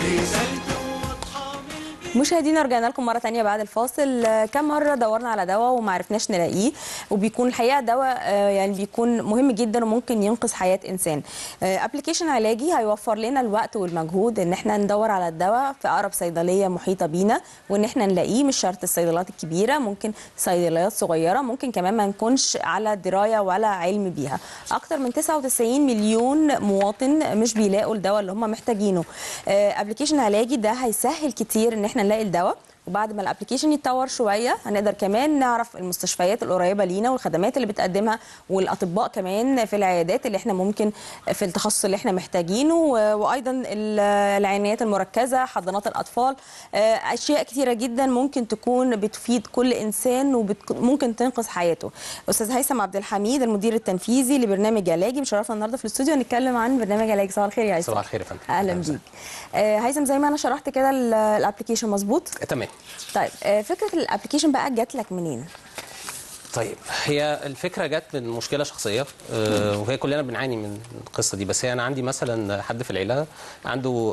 مشاهدينا رجعنا لكم مره تانية بعد الفاصل آه، كم مره دورنا على دواء وما عرفناش نلاقيه وبيكون الحقيقه دواء آه، يعني بيكون مهم جدا وممكن ينقذ حياه انسان ابلكيشن علاجي هيوفر لنا الوقت والمجهود ان احنا ندور على الدواء في اقرب صيدليه محيطه بينا وان احنا نلاقيه مش شرط الصيدليات الكبيره ممكن صيدليات صغيره ممكن كمان ما نكونش على درايه ولا علم بيها اكتر من 99 مليون مواطن مش بيلاقوا الدواء اللي هم محتاجينه ابلكيشن علاجي ده هيسهل كتير ان احنا نلاقي الدواء وبعد ما الابلكيشن يتطور شويه هنقدر كمان نعرف المستشفيات القريبه لينا والخدمات اللي بتقدمها والاطباء كمان في العيادات اللي احنا ممكن في التخصص اللي احنا محتاجينه و- وايضا ال- العنايات المركزه حضانات الاطفال آه، اشياء كثيره جدا ممكن تكون بتفيد كل انسان وممكن تنقذ حياته استاذ هيثم عبد الحميد المدير التنفيذي لبرنامج علاجي مشرفنا النهارده في الاستوديو نتكلم عن برنامج علاجي صباح الخير يا هيثم صباح الخير يا فندم اهلا بيك آه، هيثم زي ما انا شرحت كده ال- الابلكيشن مظبوط تمام طيب آه، فكره الابلكيشن بقى جات لك منين طيب هي الفكره جت من مشكله شخصيه آه، وهي كلنا بنعاني من القصه دي بس هي انا عندي مثلا حد في العيله عنده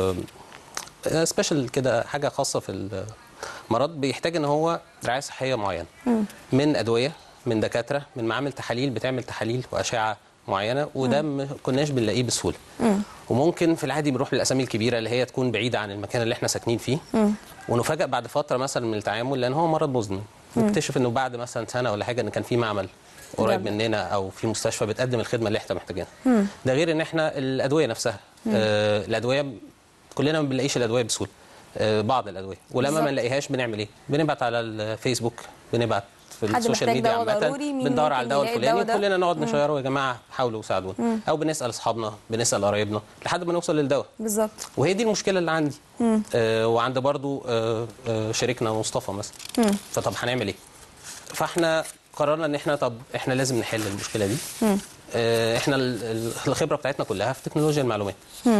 سبيشال كده حاجه خاصه في المرض بيحتاج ان هو رعايه صحيه معينه من ادويه من دكاتره من معامل تحاليل بتعمل تحاليل واشعه معينه وده ما كناش بنلاقيه بسهوله وممكن في العادي بنروح للاسامي الكبيره اللي هي تكون بعيده عن المكان اللي احنا ساكنين فيه ونفاجئ بعد فتره مثلا من التعامل لان هو مرض مزمن نكتشف انه بعد مثلا سنه ولا حاجه ان كان في معمل قريب جميل. مننا او في مستشفى بتقدم الخدمه اللي احنا محتاجينها ده غير ان احنا الادويه نفسها آه الادويه كلنا ما بنلاقيش الادويه بسهوله آه بعض الادويه ولما بالظبط. ما نلاقيهاش بنعمل ايه بنبعت على الفيسبوك بنبعت في حد السوشيال محتاج ميديا دواء عامه ضروري، مين بندور على ممكن الدواء يلاقي الفلاني الدواء ده؟ كلنا نقعد نشيره يا جماعه حاولوا وساعدونا او بنسال اصحابنا بنسال قرايبنا لحد ما نوصل للدواء بالظبط وهي دي المشكله اللي عندي آه وعند برضو آه آه شريكنا مصطفى مثلا فطب هنعمل ايه فاحنا قررنا ان احنا طب احنا لازم نحل المشكله دي آه احنا ال- ال- الخبره بتاعتنا كلها في تكنولوجيا المعلومات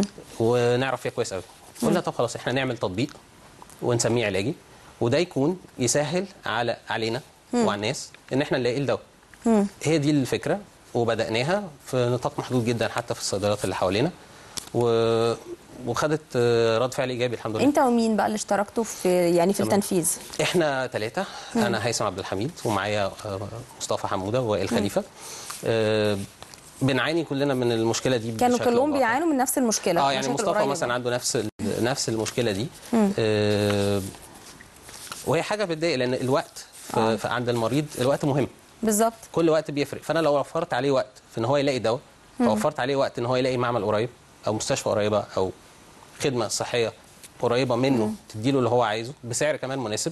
ونعرف فيها كويس قوي قلنا طب خلاص احنا نعمل تطبيق ونسميه علاجي وده يكون يسهل على علينا وعلى الناس ان احنا نلاقي الدواء هي دي الفكره وبداناها في نطاق محدود جدا حتى في الصيدليات اللي حوالينا و... وخدت آه، رد فعل ايجابي الحمد لله انت ومين بقى اللي اشتركتوا في يعني في تمام. التنفيذ احنا ثلاثة أنا هيثم عبد الحميد ومعايا آه، مصطفى حمودة ووائل خليفة آه، بنعاني كلنا من المشكلة دي كانوا بشكل أو كلهم بآخر. بيعانوا من نفس المشكله اه يعني مشاكل مصطفى قريبة. مثلا عنده نفس ال- نفس المشكلة دي آه، وهي حاجة بتضايق لأن الوقت في في عند المريض الوقت مهم بالظبط كل وقت بيفرق فانا لو وفرت عليه وقت في ان هو يلاقي دواء فوفرت عليه وقت ان هو يلاقي معمل قريب او مستشفى قريبه او خدمه صحيه قريبه منه تديله اللي هو عايزه بسعر كمان مناسب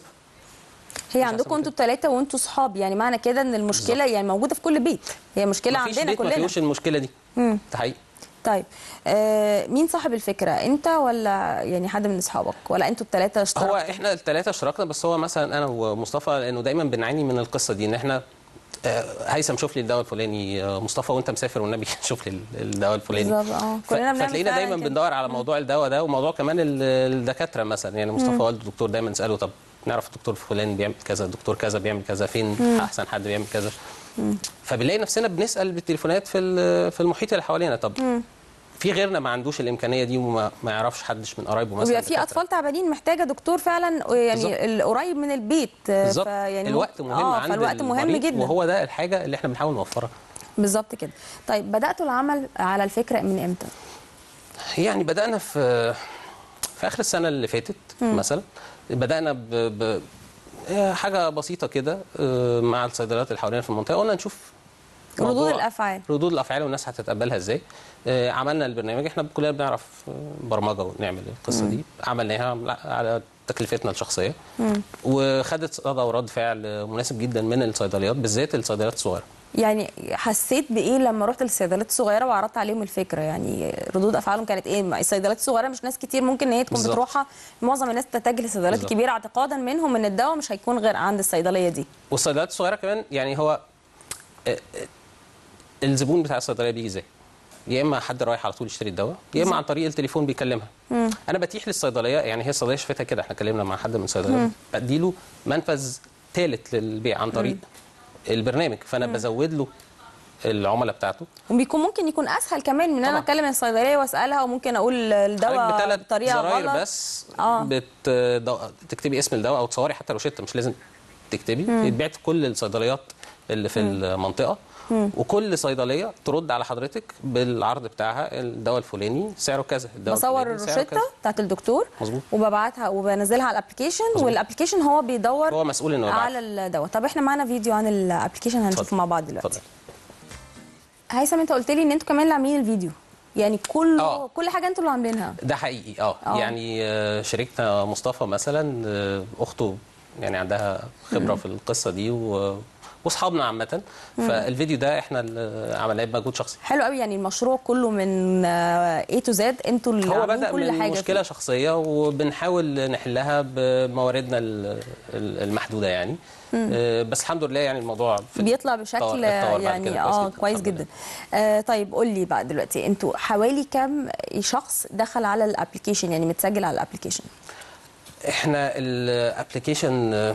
هي مش عندكم أحسن من انتوا الثلاثه وانتوا صحاب يعني معنى كده ان المشكله يعني موجوده في كل بيت هي مشكله مفيش عندنا بيت ما كلنا فيهوش المشكله دي مم. ده حقيقي طيب آه مين صاحب الفكره انت ولا يعني حد من اصحابك ولا انتوا الثلاثه هو اشتركتوا احنا الثلاثه اشتركنا بس هو مثلا انا ومصطفى لانه دايما بنعاني من القصه دي ان احنا آه، هيثم شوف لي الدواء الفلاني آه، مصطفى وانت مسافر والنبي شوف لي الدواء الفلاني بالظبط اه ف- كلنا بنعمل فتلاقينا فعلاً دايما كده. بندور على موضوع الدواء ده وموضوع كمان ال- الدكاتره مثلا يعني مصطفى والده دكتور دايما نساله طب نعرف الدكتور فلان بيعمل كذا الدكتور كذا بيعمل كذا فين احسن حد بيعمل كذا فبنلاقي نفسنا بنسال بالتليفونات في ال- في المحيط اللي حوالينا طب في غيرنا ما عندوش الامكانيه دي وما ما يعرفش حدش من قرايبه مثلا وبيبقى في دكاترة. اطفال تعبانين محتاجه دكتور فعلا بالظبط. يعني القريب من البيت آه، بالظبط فيعني الوقت مهم اه عند فالوقت مهم المريض جدا وهو ده الحاجه اللي احنا بنحاول نوفرها بالظبط كده طيب بداتوا العمل على الفكره من امتى يعني بدأنا في في آخر السنة اللي فاتت مثلا بدأنا ب... ب... آه، حاجة بسيطة كده آه، مع الصيدليات اللي حوالينا في المنطقة قلنا نشوف ردود موضوع الافعال ردود الأفعال والناس هتتقبلها ازاي آه، عملنا البرنامج احنا كلنا بنعرف آه، برمجة ونعمل القصة دي عملناها على تكلفتنا الشخصية وخدت صدى ورد فعل مناسب جدا من الصيدليات بالذات الصيدليات الصغيرة يعني حسيت بايه لما رحت للصيدليات الصغيره وعرضت عليهم الفكره يعني ردود افعالهم كانت ايه ما الصيدليات الصغيره مش ناس كتير ممكن ان هي تكون بالظبط. بتروحها معظم الناس تتجه للصيدليات بالظبط. الكبيره اعتقادا منهم ان الدواء مش هيكون غير عند الصيدليه دي والصيدليات الصغيره كمان يعني هو آه، آه، الزبون بتاع الصيدليه بيجي ازاي؟ يا اما حد رايح على طول يشتري الدواء يا اما عن طريق التليفون بيكلمها انا بتيح للصيدليه يعني هي الصيدليه شافتها كده احنا اتكلمنا مع حد من الصيدليه بديله منفذ ثالث للبيع عن طريق البرنامج فانا بزود له العملاء بتاعته وبيكون ممكن يكون اسهل كمان من ان انا طبعاً. اكلم الصيدليه واسالها وممكن اقول الدواء بثلاث بطريقه زراير غلط بس آه. بت... دو... تكتبي اسم الدواء او تصوري حتى روشته مش لازم تكتبي يتباع في كل الصيدليات اللي في المنطقه وكل صيدليه ترد على حضرتك بالعرض بتاعها الدواء الفلاني سعره كذا الدواء بصور الفلاني سعره الروشته كذا. بتاعت الدكتور مظبوط. وببعتها وبنزلها على الابلكيشن والابلكيشن هو بيدور هو مسؤول انه يبعت. على الدواء طب احنا معانا فيديو عن الابلكيشن هنشوفه اتفضل. مع بعض دلوقتي اتفضل هيثم انت قلت لي ان انتوا كمان اللي عاملين الفيديو يعني كل آه. كل حاجه انتوا اللي عاملينها ده حقيقي اه آه. يعني آه، شريكنا مصطفى مثلا آه، اخته يعني عندها خبره في القصه دي و... واصحابنا عامه فالفيديو ده احنا اللي عملناه بمجهود شخصي حلو قوي يعني المشروع كله من اي تو زد انتوا اللي هو عاملين بدأ كل من حاجه مشكلة فيه. شخصية وبنحاول نحلها بمواردنا ال- ال- المحدودة يعني آه، بس الحمد لله يعني الموضوع في بيطلع اتطور- بشكل اتطور بعد يعني كده اه كويس الحمد جدا لله. آه طيب قول لي بقى دلوقتي انتوا حوالي كم شخص دخل على الابلكيشن يعني متسجل على الابلكيشن احنا الابلكيشن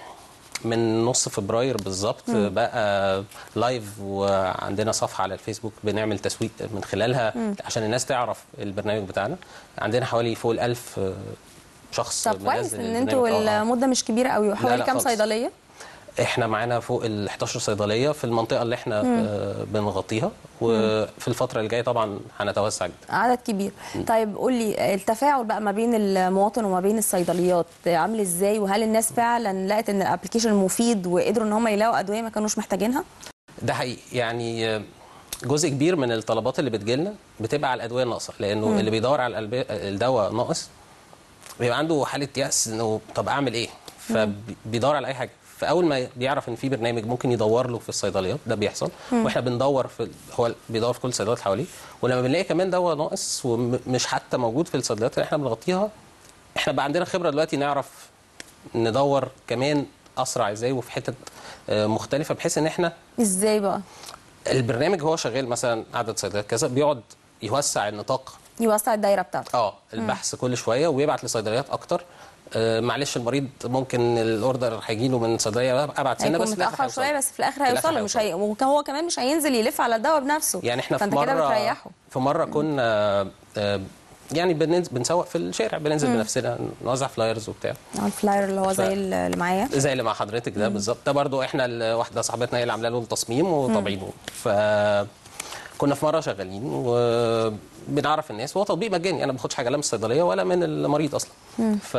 من نص فبراير بالظبط بقى لايف وعندنا صفحه على الفيسبوك بنعمل تسويق من خلالها عشان الناس تعرف البرنامج بتاعنا عندنا حوالي فوق الألف شخص طب كويس منزل ان البرنامج. انتوا آه، آه. المده مش كبيره قوي حوالي لا كام خالص. صيدليه احنا معانا فوق ال 11 صيدليه في المنطقه اللي احنا آه، بنغطيها وفي الفتره الجايه طبعا هنتوسع جدا عدد كبير طيب قول لي التفاعل بقى ما بين المواطن وما بين الصيدليات عامل ازاي وهل الناس فعلا لقت ان الابلكيشن مفيد وقدروا ان هم يلاقوا ادويه ما كانوش محتاجينها ده حقيقي يعني آه، جزء كبير من الطلبات اللي بتجيلنا بتبقى على الادويه الناقصه لانه اللي بيدور على الألب- الدواء ناقص بيبقى عنده حاله يأس انه طب اعمل ايه فبيدور على اي حاجه فاول ما بيعرف ان في برنامج ممكن يدور له في الصيدليات ده بيحصل واحنا بندور في هو بيدور في كل الصيدليات حواليه ولما بنلاقي كمان دواء ناقص ومش حتى موجود في الصيدليات اللي احنا بنغطيها احنا بقى عندنا خبره دلوقتي نعرف ندور كمان اسرع ازاي وفي حتت آه، مختلفه بحيث ان احنا ازاي بقى البرنامج هو شغال مثلا عدد صيدليات كذا بيقعد يوسع النطاق يوسع الدايره بتاعته اه البحث كل شويه ويبعت لصيدليات اكتر آه معلش المريض ممكن الاوردر هيجي له من صيدليه ابعد سنه هيكون بس في الآخر متاخر هيوصل. شويه بس في الاخر في الآخر هيوصل له مش هي... وكان هو كمان مش هينزل يلف على الدواء بنفسه يعني احنا في فانت كده مره بتريحه في مره كنا آه، يعني بننزل بنسوق في الشارع بننزل بنفسنا نوزع فلايرز وبتاع آه، الفلاير اللي هو زي اللي معايا زي اللي مع حضرتك ده بالظبط ده برضو احنا ال- واحده صاحبتنا هي اللي عامله له التصميم وطابعينه ف كنا في مره شغالين وبنعرف الناس وهو تطبيق مجاني انا ما باخدش حاجه لا من الصيدليه ولا من المريض اصلا ف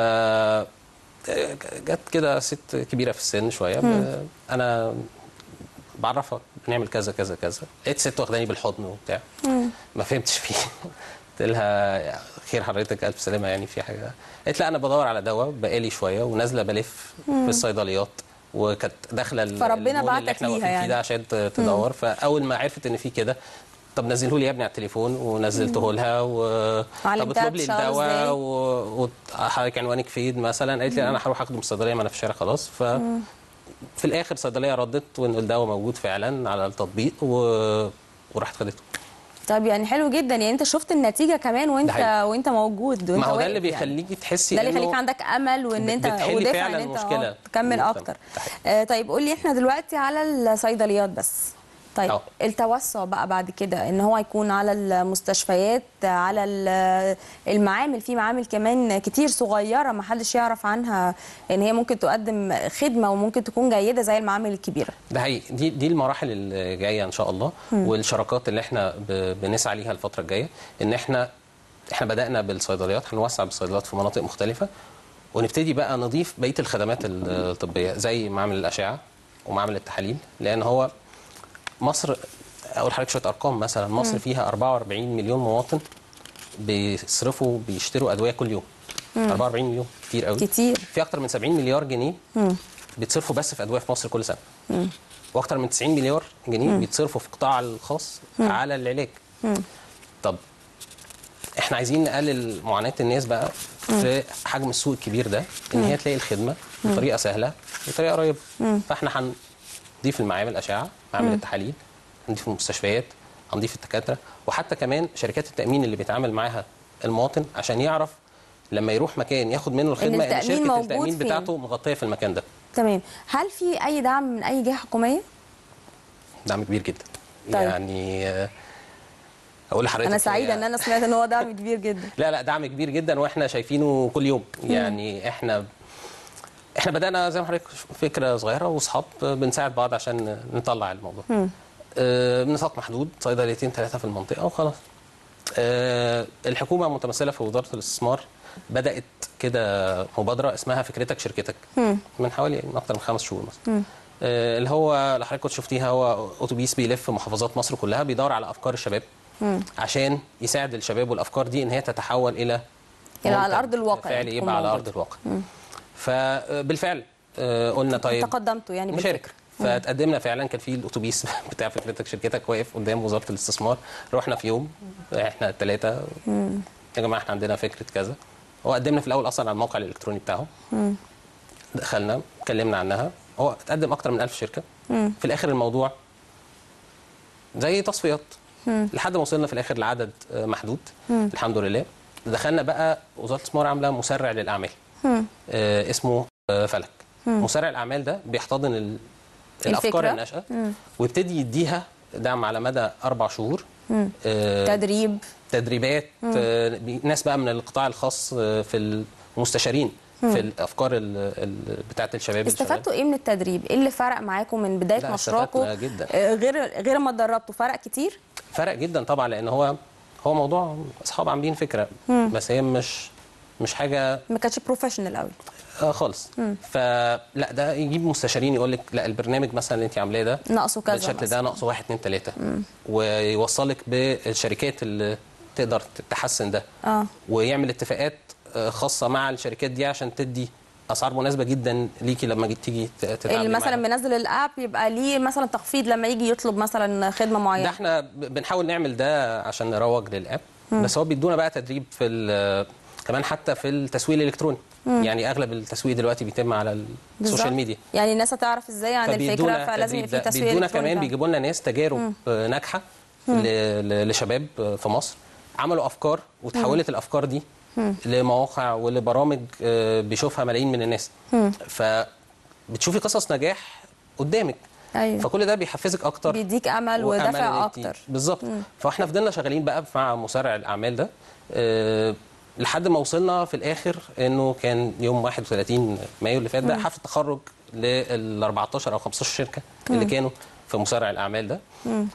جت كده ست كبيره في السن شويه ب... انا بعرفها بنعمل كذا كذا كذا لقيت ست واخداني بالحضن وبتاع ما فهمتش فيه قلت لها خير حضرتك الف سلامه يعني في حاجه قالت لا انا بدور على دواء بقالي شويه ونازله بلف في الصيدليات وكانت داخله ال- فربنا المول بعتك اللي احنا ليها واقفين يعني. فيه ده عشان ت- تدور فاول ما عرفت ان في كده طب نزله لي يا ابني على التليفون ونزلته لها و طب علمتها اطلب لي تشتغل إزاي؟ الدواء و- وحضرتك عنوانك فين مثلا قالت لي انا هروح اخده من الصيدليه ما انا في الشارع خلاص ف في الاخر صيدليه ردت وان الدواء موجود فعلا على التطبيق و... وراحت خدته طب يعني حلو جدا يعني انت شفت النتيجه كمان وانت حقيقي. وانت موجود وانت ما هو ده واقف اللي يعني. بيخليكي تحسي ده اللي إنه يخليك عندك امل وان انت بتحلي ودافع فعلاً ان انت مشكلة اه تكمل المجتمع. اكتر ده حقيقي. آه طيب قول لي احنا دلوقتي على الصيدليات بس طيب اه. التوسع بقى بعد كده ان هو يكون على المستشفيات على ال- المعامل في معامل كمان كتير صغيره ما حدش يعرف عنها ان هي ممكن تقدم خدمه وممكن تكون جيده زي المعامل الكبيره ده حقيقي دي دي المراحل اللي جايه ان شاء الله والشراكات اللي احنا ب- بنسعى ليها الفتره الجايه ان احنا احنا بدانا بالصيدليات هنوسع بالصيدليات في مناطق مختلفه ونبتدي بقى نضيف بقيه الخدمات الطبيه زي معامل الاشعه ومعامل التحاليل لان هو مصر اقول لحضرتك شويه ارقام مثلا مصر فيها 44 مليون مواطن بيصرفوا بيشتروا ادويه كل يوم 44 مليون كتير قوي كتير. في اكتر من 70 مليار جنيه بيتصرفوا بس في ادويه في مصر كل سنه واكتر من 90 مليار جنيه بيتصرفوا في القطاع الخاص على العلاج طب احنا عايزين نقلل معاناه الناس بقى في حجم السوق الكبير ده ان هي تلاقي الخدمه بطريقه سهله بطريقه قريبه فاحنا هنضيف المعامل الاشعه معامل التحاليل هنضيف المستشفيات هنضيف الدكاتره وحتى كمان شركات التامين اللي بيتعامل معاها المواطن عشان يعرف لما يروح مكان ياخد منه الخدمه ان, التأمين شركه موجود التامين فين؟ بتاعته مغطيه في المكان ده تمام هل في اي دعم من اي جهه حكوميه دعم كبير جدا طيب. يعني آه، اقول لحضرتك انا سعيده هي- ان انا سمعت ان هو دعم كبير جدا لا لا دعم كبير جدا واحنا شايفينه كل يوم يعني احنا احنا بدانا زي ما حضرتك فكره صغيره واصحاب بنساعد بعض عشان نطلع الموضوع آه، بنطاق محدود صيدليتين ثلاثه في المنطقه وخلاص آه، الحكومه متمثله في وزاره الاستثمار بدات كده مبادره اسمها فكرتك شركتك من حوالي من اكتر من خمس شهور مثلا آه، اللي هو اللي حضرتك كنت شفتيها هو اتوبيس بيلف محافظات مصر كلها بيدور على افكار الشباب عشان يساعد الشباب والافكار دي ان هي تتحول الى إلى على منتج أرض الواقع فعلي يعني يبقى تكون على موجودة. ارض الواقع فبالفعل آه، قلنا طيب تقدمتوا يعني نشارك بالفكره فتقدمنا فعلا كان في الاتوبيس بتاع فكرتك شركتك واقف قدام وزاره الاستثمار رحنا في يوم احنا الثلاثه يا جماعه احنا عندنا فكره كذا وقدمنا في الاول اصلا على الموقع الالكتروني بتاعهم دخلنا اتكلمنا عنها هو اتقدم اكتر من 1000 شركه في الاخر الموضوع زي تصفيات لحد ما وصلنا في الاخر لعدد آه، محدود الحمد لله دخلنا بقى وزاره الاستثمار عامله مسرع للاعمال آه، اسمه آه، فلك مسرع الاعمال ده بيحتضن ال- الافكار الفكرة. الناشئه ويبتدي يديها دعم على مدى اربع شهور آه، تدريب تدريبات آه، بي- ناس بقى من القطاع الخاص آه، في المستشارين في الافكار ال- ال- بتاعه الشباب الشباب. استفدتوا ايه من التدريب؟ ايه اللي فرق معاكم من بدايه لا، مشروعكم استفدنا جدا. آه، غير غير ما اتدربتوا فرق كتير؟ فرق جدا طبعا لان هو هو موضوع اصحاب عاملين فكره بس هي مش مش حاجه ما كانتش بروفيشنال قوي آه خالص فلا ده يجيب مستشارين يقول لك لا البرنامج مثلا اللي انت عاملاه ده ناقصه كذا بالشكل مثلاً. ده ناقصه واحد اتنين تلاته ويوصلك بالشركات اللي تقدر تحسن ده اه ويعمل اتفاقات آه، خاصه مع الشركات دي عشان تدي اسعار مناسبه جدا ليكي لما تيجي ت- تتعاملي اللي مثلا معاها. منزل الاب يبقى ليه مثلا تخفيض لما يجي يطلب مثلا خدمه ده معينه احنا ب- بنحاول نعمل ده عشان نروج للاب بس هو بيدونا بقى تدريب في ال- كمان حتى في التسويق الالكتروني يعني اغلب التسويق دلوقتي بيتم على السوشيال بالظبط. ميديا يعني الناس هتعرف ازاي عن الفكره فبيدونا فلازم يبقى تدريب في ده. تسويق بيدونا إلكتروني كمان فعلاً. بيجيبوا لنا ناس تجارب آه، ناجحه ل- ل- لشباب آه، في مصر عملوا افكار وتحولت الافكار دي لمواقع ولبرامج آه، بيشوفها ملايين من الناس فبتشوفي قصص نجاح قدامك ايوه فكل ده بيحفزك اكتر بيديك امل وأمل إن ودافع أنت- اكتر بالظبط فاحنا فضلنا شغالين بقى مع مسرع الاعمال ده أه لحد ما وصلنا في الاخر انه كان يوم 31 مايو اللي فات ده حفل التخرج لل 14 او 15 شركه اللي كانوا في مسرع الاعمال ده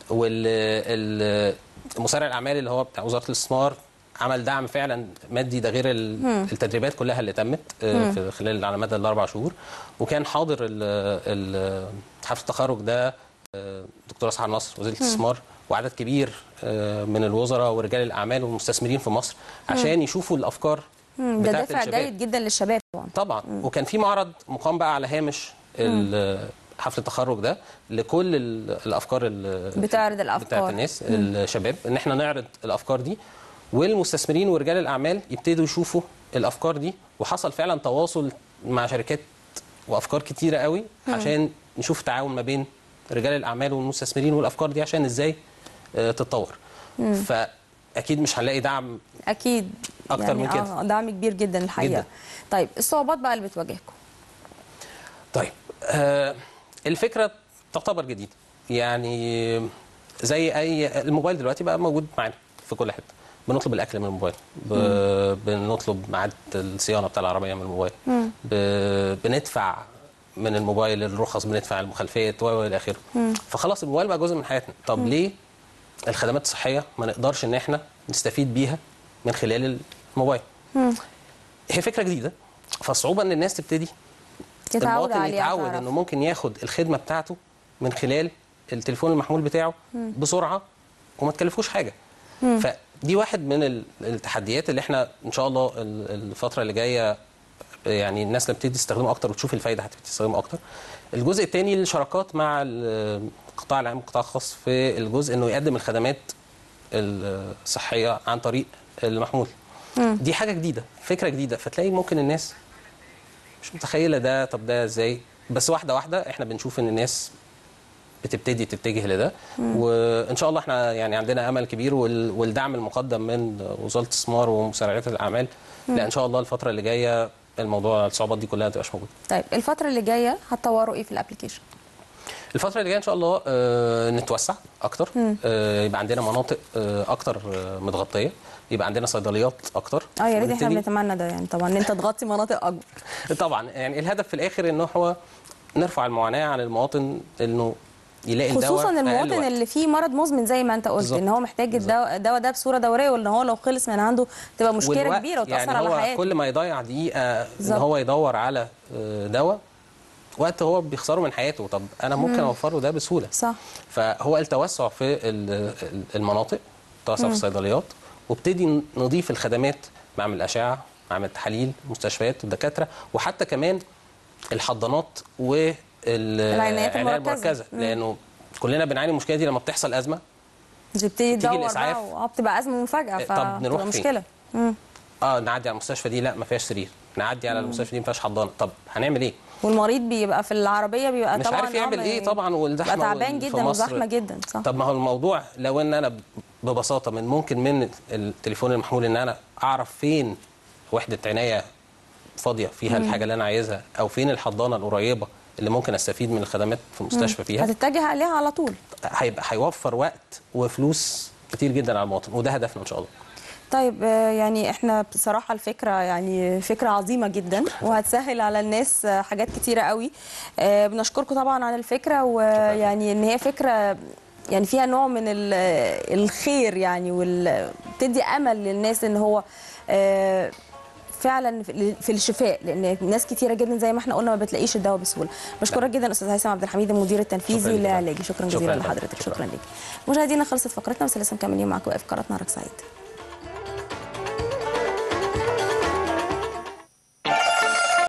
والمسرع الاعمال اللي هو بتاع وزاره الاستثمار عمل دعم فعلا مادي ده غير ال- التدريبات كلها اللي تمت آه، في خلال على مدى الاربع شهور وكان حاضر ال- ال- حفل التخرج ده آه، دكتور اسعد نصر وزير الاستثمار وعدد كبير آه، من الوزراء ورجال الاعمال والمستثمرين في مصر عشان يشوفوا الافكار ده بتاعت دافع الشباب جيد جدا للشباب طبعا طبعا وكان في معرض مقام بقى على هامش ال- حفل التخرج ده لكل ال- الافكار ال- بتعرض الأفكار. بتاعت الناس الشباب ان احنا نعرض الافكار دي والمستثمرين ورجال الاعمال يبتدوا يشوفوا الافكار دي وحصل فعلا تواصل مع شركات وافكار كتيره قوي عشان نشوف تعاون ما بين رجال الاعمال والمستثمرين والافكار دي عشان ازاي آه، تتطور فاكيد مش هنلاقي دعم اكيد أكتر يعني من كده. آه دعم كبير جدا الحقيقه جداً. طيب الصعوبات بقى اللي بتواجهكم طيب آه الفكره تعتبر جديده يعني زي اي الموبايل دلوقتي بقى موجود معانا في كل حته بنطلب الاكل من الموبايل ب... بنطلب ميعاد الصيانه بتاع العربيه من الموبايل ب... بندفع من الموبايل الرخص بندفع المخالفات و الى اخره فخلاص الموبايل بقى جزء من حياتنا طب ليه الخدمات الصحيه ما نقدرش ان احنا نستفيد بيها من خلال الموبايل هي فكره جديده فالصعوبه ان الناس تبتدي يتعود المواطن عليها يتعود تعرف. انه ممكن ياخد الخدمه بتاعته من خلال التليفون المحمول بتاعه بسرعه وما تكلفوش حاجه فدي واحد من ال- التحديات اللي احنا ان شاء الله ال- الفتره اللي جايه يعني الناس لما تبتدي تستخدمه اكتر وتشوف الفايده هتبتدي تستخدمه اكتر الجزء الثاني الشراكات مع ال- القطاع العام والقطاع الخاص في الجزء انه يقدم الخدمات الصحيه عن طريق المحمول دي حاجه جديده فكره جديده فتلاقي ممكن الناس مش متخيله ده طب ده ازاي بس واحده واحده احنا بنشوف ان الناس بتبتدي تتجه لده وان شاء الله احنا يعني عندنا امل كبير وال- والدعم المقدم من وزاره الاستثمار ومسرعات الاعمال لا ان شاء الله الفتره اللي جايه الموضوع الصعوبات دي كلها ما تبقاش موجوده طيب الفتره اللي جايه هتطوروا ايه في الابلكيشن الفترة اللي جاية إن شاء الله آه، نتوسع أكتر آه، يبقى عندنا مناطق آه، أكتر آه، متغطية يبقى عندنا صيدليات أكتر اه يا ريت احنا ونبتدي- بنتمنى ده يعني طبعا ان انت تغطي مناطق اكبر طبعا يعني الهدف في الآخر إن هو نرفع المعاناة عن المواطن إنه يلاقي الدواء خصوصا في أقل المواطن وقت. اللي فيه مرض مزمن زي ما انت قلت بالظبط. ان هو محتاج الدواء الدواء ده بصوره دوريه وان هو لو خلص من عنده تبقى مشكله والوقت، كبيره وتاثر يعني على هو حياته كل ما يضيع دقيقة إن بالظبط. هو يدور على آه، دواء وقت هو بيخسره من حياته طب أنا ممكن أوفره ده بسهولة صح فهو التوسع في ال- ال- المناطق التوسع في الصيدليات وابتدي نضيف الخدمات معمل اشعه معمل تحاليل مستشفيات الدكاتره وحتى كمان الحضانات العنايات والعنايه المركزة. المركزه لانه كلنا بنعاني من المشكله دي لما بتحصل ازمه بتبتدي تدور الإسعاف. بقى اه بتبقى ازمه مفاجاه طب فتبقى نروح فين؟ مشكله مم. اه نعدي على المستشفى دي لا ما فيهاش سرير نعدي على المستشفى دي ما فيهاش حضانه طب هنعمل ايه والمريض بيبقى في العربيه بيبقى مش طبعا عارف يعمل آه، ايه طبعا والزحمه بيبقى تعبان وال- في جدا مصر. وزحمه جدا صح طب ما هو الموضوع لو ان انا ببساطه من ممكن من التليفون المحمول ان انا اعرف فين وحده عنايه فاضيه فيها الحاجه اللي انا عايزها او فين الحضانه القريبه اللي ممكن استفيد من الخدمات في المستشفى فيها هتتجه عليها على طول هيبقى هيوفر وقت وفلوس كتير جدا على المواطن وده هدفنا ان شاء الله طيب آه، يعني احنا بصراحة الفكرة يعني فكرة عظيمة جدا وهتسهل على الناس آه، حاجات كتيرة قوي آه، بنشكركم طبعا على الفكرة ويعني ان هي فكرة يعني فيها نوع من ال- الخير يعني وبتدي امل للناس ان هو آه، فعلا في في الشفاء لان ناس كتيره جدا زي ما احنا قلنا ما بتلاقيش الدواء بسهوله بشكرك جدا استاذ هيثم عبد الحميد المدير التنفيذي شكراً لك. لعلاجي شكرا شكراً جزيلا لك. لحضرتك شكراً. شكرا لك مشاهدينا خلصت فقرتنا بس لسه مكملين معاكم في فقرات نهارك سعيد